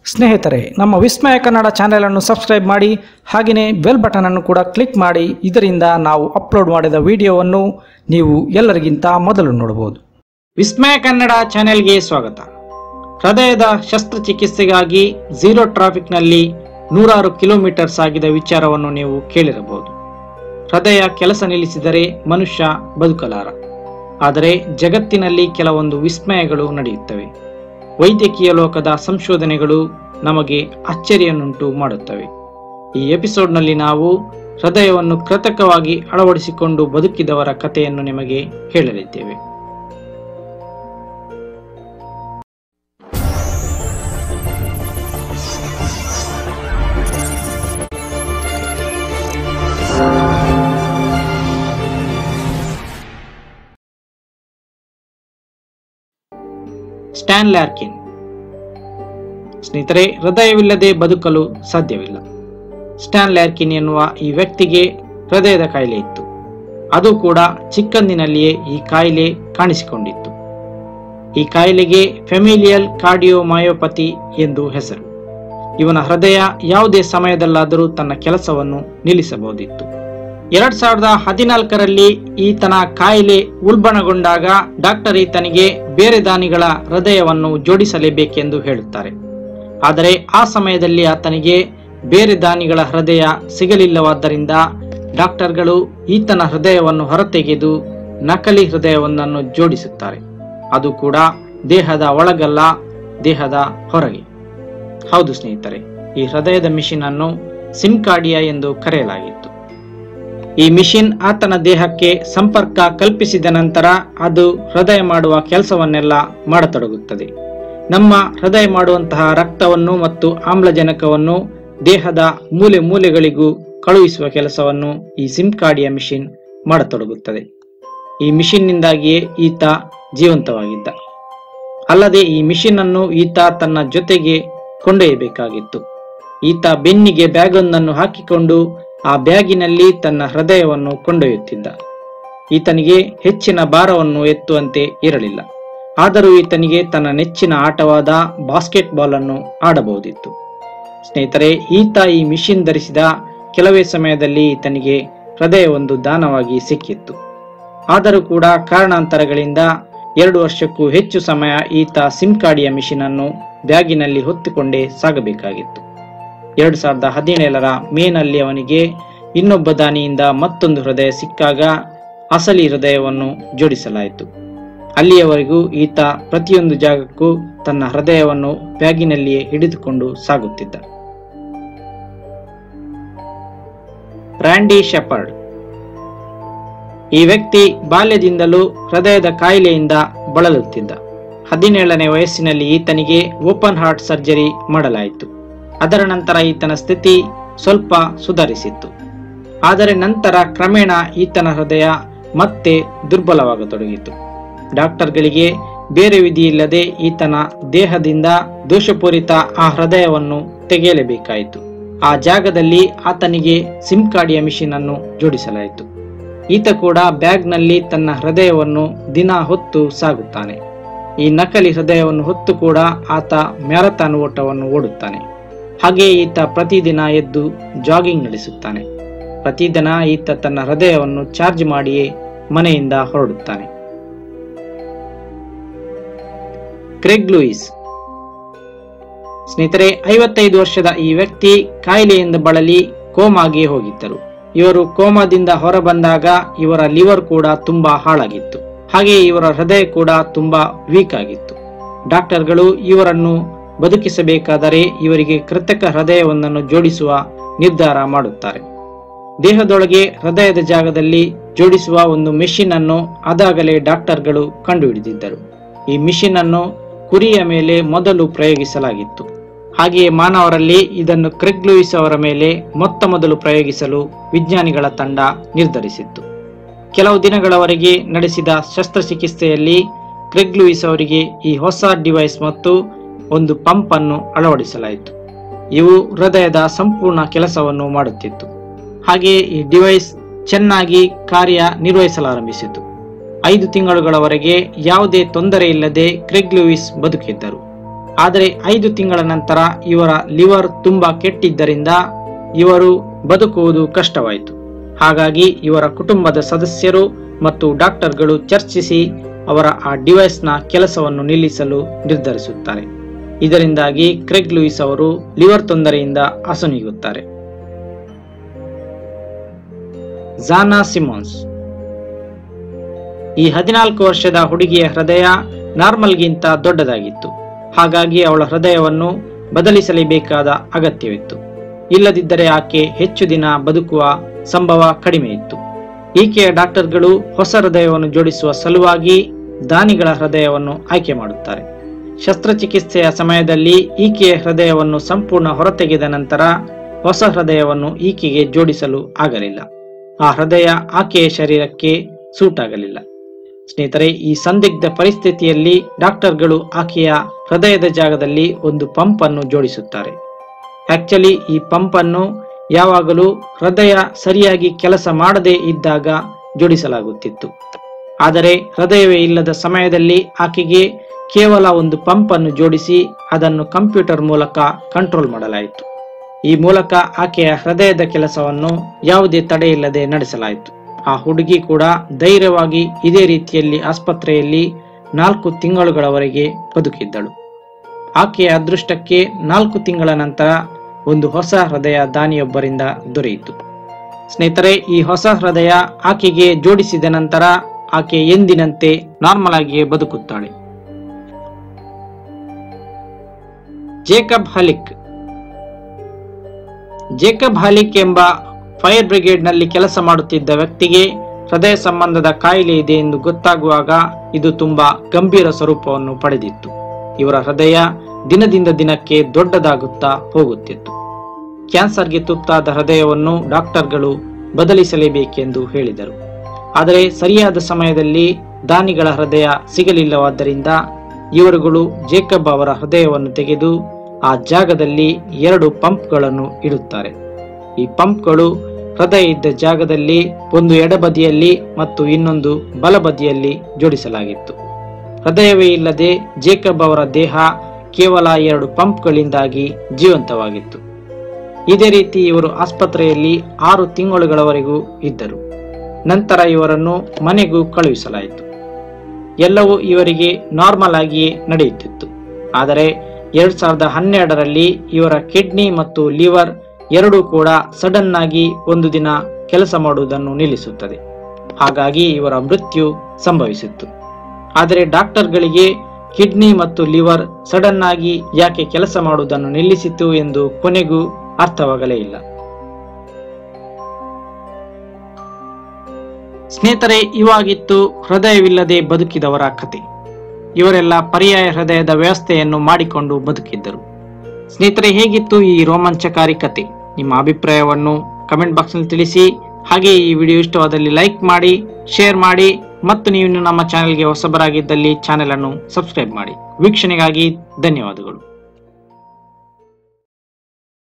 ಸ್ನೇಹಿತರೆ ನಮ್ಮ ವಿಸ್ಮಯ ಕನ್ನಡ ಚಾನೆಲನ್ನು ಸಬ್ಸ್ಕ್ರೈಬ್ ಮಾಡಿ ಹಾಗೆಯೇ ಬೆಲ್ ಬಟನನ್ನು ಕೂಡ ಕ್ಲಿಕ್ ಮಾಡಿ ಇದರಿಂದ ನಾವು ಅಪ್ಲೋಡ್ ಮಾಡಿದ ವಿಡಿಯೋವನ್ನು ನೀವು ಎಲ್ಲರಿಗಿಂತ ಮೊದಲು ನೋಡಬಹುದು ವಿಸ್ಮಯ ಕನ್ನಡ ಚಾನೆಲ್ಗೆ ಸ್ವಾಗತ ಹೃದಯದ ಶಸ್ತ್ರಚಿಕಿತ್ಸೆಗಾಗಿ ಝೀರೋ ಟ್ರಾಫಿಕ್ನಲ್ಲಿ ನೂರಾರು ಕಿಲೋಮೀಟರ್ ಸಾಗಿದ ವಿಚಾರವನ್ನು ನೀವು ಕೇಳಿರಬಹುದು ಹೃದಯ ಕೆಲಸ ನಿಲ್ಲಿಸಿದರೆ ಮನುಷ್ಯ ಬದುಕಲಾರ ಆದರೆ ಜಗತ್ತಿನಲ್ಲಿ ಕೆಲವೊಂದು ವಿಸ್ಮಯಗಳು ನಡೆಯುತ್ತವೆ ವೈದ್ಯಕೀಯ ಲೋಕದ ಸಂಶೋಧನೆಗಳು ನಮಗೆ ಅಚ್ಚರಿಯನ್ನುಂಟು ಮಾಡುತ್ತವೆ ಈ ಎಪಿಸೋಡ್ನಲ್ಲಿ ನಾವು ಹೃದಯವನ್ನು ಕೃತಕವಾಗಿ ಅಳವಡಿಸಿಕೊಂಡು ಬದುಕಿದವರ ಕಥೆಯನ್ನು ನಿಮಗೆ ಹೇಳಲಿದ್ದೇವೆ ಸ್ಟ್ಯಾನ್ ಲ್ಯಾರ್ಕಿನ್ ಸ್ನೇಹಿತರೆ ಹೃದಯವಿಲ್ಲದೆ ಬದುಕಲು ಸಾಧ್ಯವಿಲ್ಲ ಸ್ಟ್ಯಾನ್ ಲ್ಯಾರ್ಕಿನ್ ಎನ್ನುವ ಈ ವ್ಯಕ್ತಿಗೆ ಹೃದಯದ ಕಾಯಿಲೆ ಇತ್ತು ಅದು ಕೂಡ ಚಿಕ್ಕಂದಿನಲ್ಲಿಯೇ ಈ ಕಾಯಿಲೆ ಕಾಣಿಸಿಕೊಂಡಿತ್ತು ಈ ಕಾಯಿಲೆಗೆ ಫೆಮಿಲಿಯಲ್ ಕಾರ್ಡಿಯೋಮಯೋಪತಿ ಎಂದು ಹೆಸರು ಇವನ ಹೃದಯ ಯಾವುದೇ ಸಮಯದಲ್ಲಾದರೂ ತನ್ನ ಕೆಲಸವನ್ನು ನಿಲ್ಲಿಸಬಹುದಿತ್ತು ಎರಡ್ ಸಾವಿರದ ಹದಿನಾಲ್ಕರಲ್ಲಿ ಈತನ ಕಾಯಿಲೆ ಉಲ್ಬಣಗೊಂಡಾಗ ಡಾಕ್ಟರ್ ಈತನಿಗೆ ಬೇರೆ ದಾನಿಗಳ ಹೃದಯವನ್ನು ಜೋಡಿಸಲೇಬೇಕೆಂದು ಹೇಳುತ್ತಾರೆ ಆದರೆ ಆ ಸಮಯದಲ್ಲಿ ಆತನಿಗೆ ಬೇರೆ ದಾನಿಗಳ ಹೃದಯ ಸಿಗಲಿಲ್ಲವಾದ್ದರಿಂದ ಡಾಕ್ಟರ್ಗಳು ಈತನ ಹೃದಯವನ್ನು ಹೊರತೆಗೆದು ನಕಲಿ ಹೃದಯವೊಂದನ್ನು ಜೋಡಿಸುತ್ತಾರೆ ಅದು ಕೂಡ ದೇಹದ ಒಳಗಲ್ಲ ದೇಹದ ಹೊರಗೆ ಹೌದು ಸ್ನೇಹಿತರೆ ಈ ಹೃದಯದ ಮಿಷಿನ್ ಅನ್ನು ಸಿಮ್ಕಾರ್ಡಿಯಾ ಎಂದು ಕರೆಯಲಾಗಿತ್ತು ಈ ಮಿಷಿನ್ ಆತನ ದೇಹಕ್ಕೆ ಸಂಪರ್ಕ ಕಲ್ಪಿಸಿದ ನಂತರ ಅದು ಹೃದಯ ಮಾಡುವ ಕೆಲಸವನ್ನೆಲ್ಲ ಮಾಡತೊಡಗುತ್ತದೆ ನಮ್ಮ ಹೃದಯ ಮಾಡುವಂತಹ ರಕ್ತವನ್ನು ಮತ್ತು ಆಮ್ಲಜನಕವನ್ನು ದೇಹದ ಮೂಲೆ ಮೂಲೆಗಳಿಗೂ ಕಳುಹಿಸುವ ಕೆಲಸವನ್ನು ಈ ಸಿಮ್ಕಾರ್ಡಿಯ ಮಿಷಿನ್ ಮಾಡತೊಡಗುತ್ತದೆ ಈ ಮಿಷಿನ್ನಿಂದಾಗಿಯೇ ಈತ ಜೀವಂತವಾಗಿದ್ದ ಅಲ್ಲದೆ ಈ ಮಿಷಿನ್ ಅನ್ನು ಈತ ತನ್ನ ಜೊತೆಗೆ ಕೊಂಡೊಯ್ಯಬೇಕಾಗಿತ್ತು ಈತ ಬೆನ್ನಿಗೆ ಬ್ಯಾಗೊಂದನ್ನು ಹಾಕಿಕೊಂಡು ಆ ಬ್ಯಾಗಿನಲ್ಲಿ ತನ್ನ ಹೃದಯವನ್ನು ಕೊಂಡೊಯ್ಯುತ್ತಿದ್ದ ಈತನಿಗೆ ಹೆಚ್ಚಿನ ಭಾರವನ್ನು ಎತ್ತುವಂತೆ ಇರಲಿಲ್ಲ ಆದರೂ ಈತನಿಗೆ ತನ್ನ ನೆಚ್ಚಿನ ಆಟವಾದ ಬಾಸ್ಕೆಟ್ ಬಾಲ್ ಅನ್ನು ಆಡಬಹುದಿತ್ತು ಸ್ನೇಹಿತರೆ ಈತ ಈ ಮಿಷಿನ್ ಧರಿಸಿದ ಕೆಲವೇ ಸಮಯದಲ್ಲಿ ಈತನಿಗೆ ಹೃದಯ ಒಂದು ದಾನವಾಗಿ ಸಿಕ್ಕಿತ್ತು ಆದರೂ ಕೂಡ ಕಾರಣಾಂತರಗಳಿಂದ ಎರಡು ವರ್ಷಕ್ಕೂ ಹೆಚ್ಚು ಸಮಯ ಈತ ಸಿಮ್ ಕಾರ್ಡಿಯ ಮಿಷಿನ್ ಅನ್ನು ಬ್ಯಾಗಿನಲ್ಲಿ ಹೊತ್ತುಕೊಂಡೇ ಸಾಗಬೇಕಾಗಿತ್ತು ಎರಡು ಸಾವಿರದ ಹದಿನೇಳರ ಮೇನಲ್ಲಿ ಅವನಿಗೆ ಇನ್ನೊಬ್ಬ ದಾನಿಯಿಂದ ಮತ್ತೊಂದು ಹೃದಯ ಸಿಕ್ಕಾಗ ಅಸಲಿ ಹೃದಯವನ್ನು ಜೋಡಿಸಲಾಯಿತು ಅಲ್ಲಿಯವರೆಗೂ ಈತ ಪ್ರತಿಯೊಂದು ಜಾಗಕ್ಕೂ ತನ್ನ ಹೃದಯವನ್ನು ಬ್ಯಾಗಿನಲ್ಲಿಯೇ ಹಿಡಿದುಕೊಂಡು ಸಾಗುತ್ತಿದ್ದ ರ್ಯಾಂಡಿ ಶೆಪರ್ಡ್ ಈ ವ್ಯಕ್ತಿ ಬಾಲ್ಯದಿಂದಲೂ ಹೃದಯದ ಕಾಯಿಲೆಯಿಂದ ಬಳಲುತ್ತಿದ್ದ ಹದಿನೇಳನೇ ವಯಸ್ಸಿನಲ್ಲಿ ಈತನಿಗೆ ಓಪನ್ ಹಾರ್ಟ್ ಸರ್ಜರಿ ಮಾಡಲಾಯಿತು ಅದರ ನಂತರ ಈತನ ಸ್ಥಿತಿ ಸ್ವಲ್ಪ ಸುಧಾರಿಸಿತ್ತು ಆದರೆ ನಂತರ ಕ್ರಮೇಣ ಈತನ ಹೃದಯ ಮತ್ತೆ ದುರ್ಬಲವಾಗತೊಡಗಿತು ಡಾಕ್ಟರ್ಗಳಿಗೆ ಬೇರೆ ವಿಧಿಯಿಲ್ಲದೆ ಈತನ ದೇಹದಿಂದ ದೋಷಪೂರಿತ ಆ ಹೃದಯವನ್ನು ತೆಗೆಯಲೇಬೇಕಾಯಿತು ಆ ಜಾಗದಲ್ಲಿ ಆತನಿಗೆ ಸಿಮ್ ಕಾರ್ಡಿಯ ಮಿಷಿನ್ ಅನ್ನು ಜೋಡಿಸಲಾಯಿತು ಈತ ಕೂಡ ಬ್ಯಾಗ್ನಲ್ಲಿ ತನ್ನ ಹೃದಯವನ್ನು ದಿನ ಹೊತ್ತು ಸಾಗುತ್ತಾನೆ ಈ ನಕಲಿ ಹೃದಯವನ್ನು ಹೊತ್ತು ಕೂಡ ಆತ ಮ್ಯಾರಥಾನ್ ಓಟವನ್ನು ಓಡುತ್ತಾನೆ ಹಾಗೆಯೇ ಈತ ಪ್ರತಿದಿನ ಎದ್ದು ಜಾಗಿಂಗ್ ನಡೆಸುತ್ತಾನೆ ಪ್ರತಿದಿನ ಈತ ತನ್ನ ಹೃದಯವನ್ನು ಚಾರ್ಜ್ ಮಾಡಿಯೇ ಮನೆಯಿಂದ ಹೊರಡುತ್ತಾನೆ ಕ್ರೆಗ್ ಲೂಯಿಸ್ ಸ್ನೇಹಿತರೆ ಐವತ್ತೈದು ವರ್ಷದ ಈ ವ್ಯಕ್ತಿ ಕಾಯಿಲೆಯಿಂದ ಬಳಲಿ ಕೋಮಾಗೆ ಹೋಗಿದ್ದರು ಇವರು ಕೋಮಾದಿಂದ ಹೊರಬಂದಾಗ ಇವರ ಲಿವರ್ ಕೂಡ ತುಂಬಾ ಹಾಳಾಗಿತ್ತು ಹಾಗೆ ಇವರ ಹೃದಯ ಕೂಡ ತುಂಬಾ ವೀಕ್ ಆಗಿತ್ತು ಡಾಕ್ಟರ್ಗಳು ಇವರನ್ನು ಬದುಕಿಸಬೇಕಾದರೆ ಇವರಿಗೆ ಕೃತಕ ಹೃದಯವೊಂದನ್ನು ಜೋಡಿಸುವ ನಿರ್ಧಾರ ಮಾಡುತ್ತಾರೆ ದೇಹದೊಳಗೆ ಹೃದಯದ ಜಾಗದಲ್ಲಿ ಜೋಡಿಸುವ ಒಂದು ಮೆಷಿನ್ ಅನ್ನು ಅದಾಗಲೇ ಡಾಕ್ಟರ್ಗಳು ಕಂಡುಹಿಡಿದಿದ್ದರು ಈ ಮಿಷಿನ್ ಅನ್ನು ಕುರಿಯ ಮೇಲೆ ಮೊದಲು ಪ್ರಯೋಗಿಸಲಾಗಿತ್ತು ಹಾಗೆಯೇ ಮಾನವರಲ್ಲಿ ಇದನ್ನು ಕ್ರೆಗ್ ಲೂಯಿಸ್ ಅವರ ಮೇಲೆ ಮೊತ್ತ ಮೊದಲು ಪ್ರಯೋಗಿಸಲು ವಿಜ್ಞಾನಿಗಳ ತಂಡ ನಿರ್ಧರಿಸಿತ್ತು ಕೆಲವು ದಿನಗಳವರೆಗೆ ನಡೆಸಿದ ಶಸ್ತ್ರಚಿಕಿತ್ಸೆಯಲ್ಲಿ ಕ್ರೆಗ್ ಲೂಯಿಸ್ ಅವರಿಗೆ ಈ ಹೊಸ ಡಿವೈಸ್ ಮತ್ತು ಒಂದು ಪಂಪ್ ಅನ್ನು ಅಳವಡಿಸಲಾಯಿತು ಇವು ಹೃದಯದ ಸಂಪೂರ್ಣ ಕೆಲಸವನ್ನು ಮಾಡುತ್ತಿತ್ತು ಹಾಗೆಯೇ ಈ ಡಿವೈಸ್ ಚೆನ್ನಾಗಿ ಕಾರ್ಯ ನಿರ್ವಹಿಸಲಾರಂಭಿಸಿತು ಐದು ತಿಂಗಳುಗಳವರೆಗೆ ಯಾವುದೇ ತೊಂದರೆ ಇಲ್ಲದೆ ಕ್ರೆಗ್ ಲೂಯಿಸ್ ಬದುಕಿದ್ದರು ಆದರೆ ಐದು ತಿಂಗಳ ನಂತರ ಇವರ ಲಿವರ್ ತುಂಬಾ ಕೆಟ್ಟಿದ್ದರಿಂದ ಇವರು ಬದುಕುವುದು ಕಷ್ಟವಾಯಿತು ಹಾಗಾಗಿ ಇವರ ಕುಟುಂಬದ ಸದಸ್ಯರು ಮತ್ತು ಡಾಕ್ಟರ್ಗಳು ಚರ್ಚಿಸಿ ಅವರ ಆ ಡಿವೈಸ್ನ ಕೆಲಸವನ್ನು ನಿಲ್ಲಿಸಲು ನಿರ್ಧರಿಸುತ್ತಾರೆ ಇದರಿಂದಾಗಿ ಕ್ರೆಗ್ ಲೂಯಿಸ್ ಅವರು ಲಿವರ್ ತೊಂದರೆಯಿಂದ ಅಸುನೀಗುತ್ತಾರೆ ಜಾನಾ ಸಿಮೋನ್ಸ್ ಈ ಹದಿನಾಲ್ಕು ವರ್ಷದ ಹುಡುಗಿಯ ಹೃದಯ ನಾರ್ಮಲ್ಗಿಂತ ದೊಡ್ಡದಾಗಿತ್ತು ಹಾಗಾಗಿ ಅವಳ ಹೃದಯವನ್ನು ಬದಲಿಸಲೇಬೇಕಾದ ಅಗತ್ಯವಿತ್ತು ಇಲ್ಲದಿದ್ದರೆ ಆಕೆ ಹೆಚ್ಚು ದಿನ ಬದುಕುವ ಸಂಭವ ಕಡಿಮೆ ಇತ್ತು ಈಕೆಯ ಡಾಕ್ಟರ್ಗಳು ಹೊಸ ಹೃದಯವನ್ನು ಜೋಡಿಸುವ ಸಲುವಾಗಿ ದಾನಿಗಳ ಹೃದಯವನ್ನು ಆಯ್ಕೆ ಮಾಡುತ್ತಾರೆ ಶಸ್ತ್ರಚಿಕಿತ್ಸೆಯ ಸಮಯದಲ್ಲಿ ಈಕೆಯ ಹೃದಯವನ್ನು ಸಂಪೂರ್ಣ ಹೊರತೆಗೆದ ನಂತರ ಹೊಸ ಹೃದಯವನ್ನು ಈಕೆಗೆ ಜೋಡಿಸಲು ಆಗಲಿಲ್ಲ ಆ ಹೃದಯ ಆಕೆಯ ಶರೀರಕ್ಕೆ ಸೂಟ್ ಆಗಲಿಲ್ಲ ಸ್ನೇಹಿತರೆ ಈ ಸಂದಿಗ್ಧ ಪರಿಸ್ಥಿತಿಯಲ್ಲಿ ಡಾಕ್ಟರ್ಗಳು ಆಕೆಯ ಹೃದಯದ ಜಾಗದಲ್ಲಿ ಒಂದು ಪಂಪ್ ಅನ್ನು ಜೋಡಿಸುತ್ತಾರೆ ಆಕ್ಚುಲಿ ಈ ಪಂಪ್ ಅನ್ನು ಯಾವಾಗಲೂ ಹೃದಯ ಸರಿಯಾಗಿ ಕೆಲಸ ಮಾಡದೇ ಇದ್ದಾಗ ಜೋಡಿಸಲಾಗುತ್ತಿತ್ತು ಆದರೆ ಹೃದಯವೇ ಇಲ್ಲದ ಸಮಯದಲ್ಲಿ ಆಕೆಗೆ ಕೇವಲ ಒಂದು ಪಂಪ್ ಅನ್ನು ಜೋಡಿಸಿ ಅದನ್ನು ಕಂಪ್ಯೂಟರ್ ಮೂಲಕ ಕಂಟ್ರೋಲ್ ಮಾಡಲಾಯಿತು ಈ ಮೂಲಕ ಆಕೆಯ ಹೃದಯದ ಕೆಲಸವನ್ನು ಯಾವುದೇ ತಡೆಯಿಲ್ಲದೆ ನಡೆಸಲಾಯಿತು ಆ ಹುಡುಗಿ ಕೂಡ ಧೈರ್ಯವಾಗಿ ಇದೇ ರೀತಿಯಲ್ಲಿ ಆಸ್ಪತ್ರೆಯಲ್ಲಿ ನಾಲ್ಕು ತಿಂಗಳುಗಳವರೆಗೆ ಬದುಕಿದ್ದಳು ಆಕೆಯ ಅದೃಷ್ಟಕ್ಕೆ ನಾಲ್ಕು ತಿಂಗಳ ನಂತರ ಒಂದು ಹೊಸ ಹೃದಯ ದಾನಿಯೊಬ್ಬರಿಂದ ದೊರೆಯಿತು ಸ್ನೇಹಿತರೆ ಈ ಹೊಸ ಹೃದಯ ಆಕೆಗೆ ಜೋಡಿಸಿದ ನಂತರ ಆಕೆ ಎಂದಿನಂತೆ ನಾರ್ಮಲ್ ಆಗಿಯೇ ಬದುಕುತ್ತಾಳೆ ಜೇಕಬ್ ಹಲಿಕ್ ಜೇಕಬ್ ಹಲಿಕ್ ಎಂಬ ಫೈರ್ ಬ್ರಿಗೇಡ್ನಲ್ಲಿ ಕೆಲಸ ಮಾಡುತ್ತಿದ್ದ ವ್ಯಕ್ತಿಗೆ ಹೃದಯ ಸಂಬಂಧದ ಕಾಯಿಲೆ ಇದೆ ಎಂದು ಗೊತ್ತಾಗುವಾಗ ಇದು ತುಂಬಾ ಗಂಭೀರ ಸ್ವರೂಪವನ್ನು ಪಡೆದಿತ್ತು ಇವರ ಹೃದಯ ದಿನದಿಂದ ದಿನಕ್ಕೆ ದೊಡ್ಡದಾಗುತ್ತಾ ಹೋಗುತ್ತಿತ್ತು ಕ್ಯಾನ್ಸರ್ಗೆ ತುತ್ತಾದ ಹೃದಯವನ್ನು ಡಾಕ್ಟರ್ಗಳು ಬದಲಿಸಲೇಬೇಕೆಂದು ಹೇಳಿದರು ಆದರೆ ಸರಿಯಾದ ಸಮಯದಲ್ಲಿ ದಾನಿಗಳ ಹೃದಯ ಸಿಗಲಿಲ್ಲವಾದ್ದರಿಂದ ಇವರುಗಳು ಜೇಕಬ್ ಅವರ ಹೃದಯವನ್ನು ತೆಗೆದು ಆ ಜಾಗದಲ್ಲಿ ಎರಡು ಪಂಪ್ಗಳನ್ನು ಇಡುತ್ತಾರೆ ಈ ಪಂಪ್ಗಳು ಹೃದಯ ಇದ್ದ ಜಾಗದಲ್ಲಿ ಒಂದು ಎಡಬದಿಯಲ್ಲಿ ಮತ್ತು ಇನ್ನೊಂದು ಬಲಬದಿಯಲ್ಲಿ ಜೋಡಿಸಲಾಗಿತ್ತು ಹೃದಯವೇ ಇಲ್ಲದೆ ಜೇಕಬ್ ಅವರ ದೇಹ ಕೇವಲ ಎರಡು ಪಂಪ್ಗಳಿಂದಾಗಿ ಜೀವಂತವಾಗಿತ್ತು ಇದೇ ರೀತಿ ಇವರು ಆಸ್ಪತ್ರೆಯಲ್ಲಿ ಆರು ತಿಂಗಳುಗಳವರೆಗೂ ಇದ್ದರು ನಂತರ ಇವರನ್ನು ಮನೆಗೂ ಕಳುಹಿಸಲಾಯಿತು ಎಲ್ಲವೂ ಇವರಿಗೆ ನಾರ್ಮಲ್ ಆಗಿಯೇ ನಡೆಯುತ್ತಿತ್ತು ಆದರೆ ಎರಡ್ ಸಾವಿರದ ಹನ್ನೆರಡರಲ್ಲಿ ಇವರ ಕಿಡ್ನಿ ಮತ್ತು ಲಿವರ್ ಎರಡೂ ಕೂಡ ಸಡನ್ ಆಗಿ ಒಂದು ದಿನ ಕೆಲಸ ಮಾಡುವುದನ್ನು ನಿಲ್ಲಿಸುತ್ತದೆ ಹಾಗಾಗಿ ಇವರ ಮೃತ್ಯು ಸಂಭವಿಸಿತ್ತು ಆದರೆ ಡಾಕ್ಟರ್ಗಳಿಗೆ ಕಿಡ್ನಿ ಮತ್ತು ಲಿವರ್ ಸಡನ್ ಆಗಿ ಯಾಕೆ ಕೆಲಸ ಮಾಡುವುದನ್ನು ನಿಲ್ಲಿಸಿತು ಎಂದು ಕೊನೆಗೂ ಅರ್ಥವಾಗಲೇ ಇಲ್ಲ ಸ್ನೇಹಿತರೆ ಇವಾಗಿತ್ತು ಹೃದಯವಿಲ್ಲದೆ ಬದುಕಿದವರ ಕತೆ ಇವರೆಲ್ಲ ಪರ್ಯಾಯ ಹೃದಯದ ವ್ಯವಸ್ಥೆಯನ್ನು ಮಾಡಿಕೊಂಡು ಬದುಕಿದ್ದರು ಸ್ನೇಹಿತರೆ ಹೇಗಿತ್ತು ಈ ರೋಮಾಂಚಕಾರಿ ಕತೆ ನಿಮ್ಮ ಅಭಿಪ್ರಾಯವನ್ನು ಕಮೆಂಟ್ ಬಾಕ್ಸ್ನಲ್ಲಿ ತಿಳಿಸಿ ಹಾಗೆ ಈ ವಿಡಿಯೋ ಇಷ್ಟವಾದಲ್ಲಿ ಲೈಕ್ ಮಾಡಿ ಶೇರ್ ಮಾಡಿ ಮತ್ತು ನೀವು ನಮ್ಮ ಚಾನೆಲ್ಗೆ ಹೊಸಬರಾಗಿದ್ದಲ್ಲಿ ಚಾನೆಲ್ ಅನ್ನು ಸಬ್ಸ್ಕ್ರೈಬ್ ಮಾಡಿ ವೀಕ್ಷಣೆಗಾಗಿ ಧನ್ಯವಾದಗಳು